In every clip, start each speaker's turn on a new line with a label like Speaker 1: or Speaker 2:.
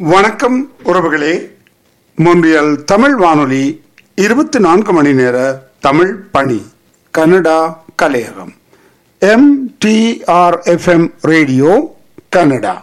Speaker 1: வணக்கம் உறவுகளே மொன்றியல் தமிழ் வானொலி இருபத்தி நான்கு மணி நேர தமிழ் பணி கனடா கலையகம் M T R F M radio Canada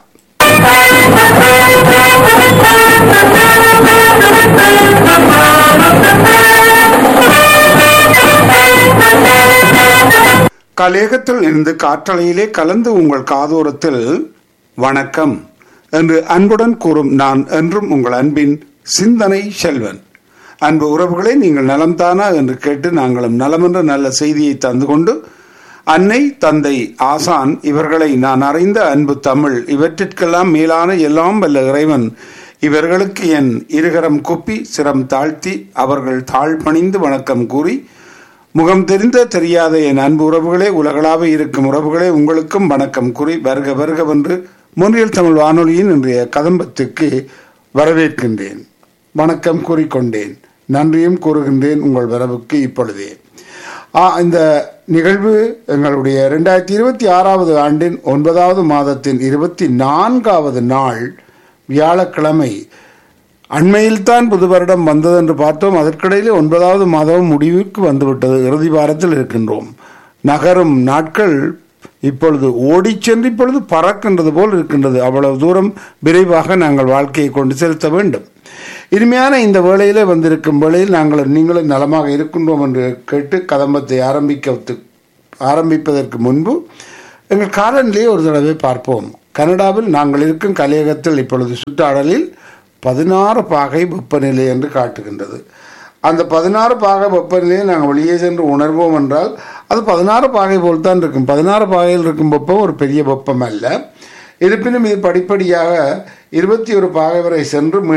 Speaker 1: கலையகத்தில் இருந்து காற்றலையிலே கலந்து உங்கள் காதோரத்தில் வணக்கம் என்று அன்புடன் கூறும் நான் என்றும் உங்கள் அன்பின் சிந்தனை செல்வன் அன்பு உறவுகளே நீங்கள் நலம்தானா என்று கேட்டு நாங்களும் நலமென்ற நல்ல செய்தியை தந்து கொண்டு அன்னை தந்தை ஆசான் இவர்களை நான் அறிந்த அன்பு தமிழ் இவற்றிற்கெல்லாம் மேலான எல்லாம் வல்ல இறைவன் இவர்களுக்கு என் இருகரம் குப்பி சிரம் தாழ்த்தி அவர்கள் தாழ் பணிந்து வணக்கம் கூறி முகம் தெரிந்த தெரியாத என் அன்பு உறவுகளே உலகளாக இருக்கும் உறவுகளே உங்களுக்கும் வணக்கம் கூறி வருக வருகவென்று முன்றியல் தமிழ் வானொலியின் இன்றைய கதம்பத்துக்கு வரவேற்கின்றேன் வணக்கம் கூறிக்கொண்டேன் நன்றியும் கூறுகின்றேன் உங்கள் வரவுக்கு இப்பொழுதே ஆ, இந்த நிகழ்வு எங்களுடைய இரண்டாயிரத்தி இருபத்தி ஆறாவது ஆண்டின் ஒன்பதாவது மாதத்தின் இருபத்தி நான்காவது நாள் வியாழக்கிழமை அண்மையில்தான் புது வருடம் வந்தது என்று பார்த்தோம் அதற்கிடையிலே ஒன்பதாவது மாதம் முடிவுக்கு வந்துவிட்டது இறுதி வாரத்தில் இருக்கின்றோம் நகரும் நாட்கள் இப்பொழுது ஓடிச் சென்று இப்பொழுது பறக்கின்றது போல் இருக்கின்றது அவ்வளவு தூரம் விரைவாக நாங்கள் வாழ்க்கையை கொண்டு செலுத்த வேண்டும் இனிமையான இந்த வேளையிலே வந்திருக்கும் வேளையில் நாங்கள் நீங்களும் நலமாக இருக்கின்றோம் என்று கேட்டு கதம்பத்தை ஆரம்பிக்க ஆரம்பிப்பதற்கு முன்பு எங்கள் காலநிலையை ஒரு தடவை பார்ப்போம் கனடாவில் நாங்கள் இருக்கும் கலையகத்தில் இப்பொழுது சுற்றாடலில் பதினாறு பாகை வெப்பநிலை என்று காட்டுகின்றது அந்த பதினாறு பாகை வெப்பநிலையை நாங்கள் வெளியே சென்று உணர்வோம் என்றால் அது பதினாறு பாகை போல் தான் இருக்கும் பதினாறு பாகையில் இருக்கும் வெப்பம் ஒரு பெரிய வெப்பம் அல்ல இருப்பினும் இது படிப்படியாக இருபத்தி ஒரு பாகை வரை சென்று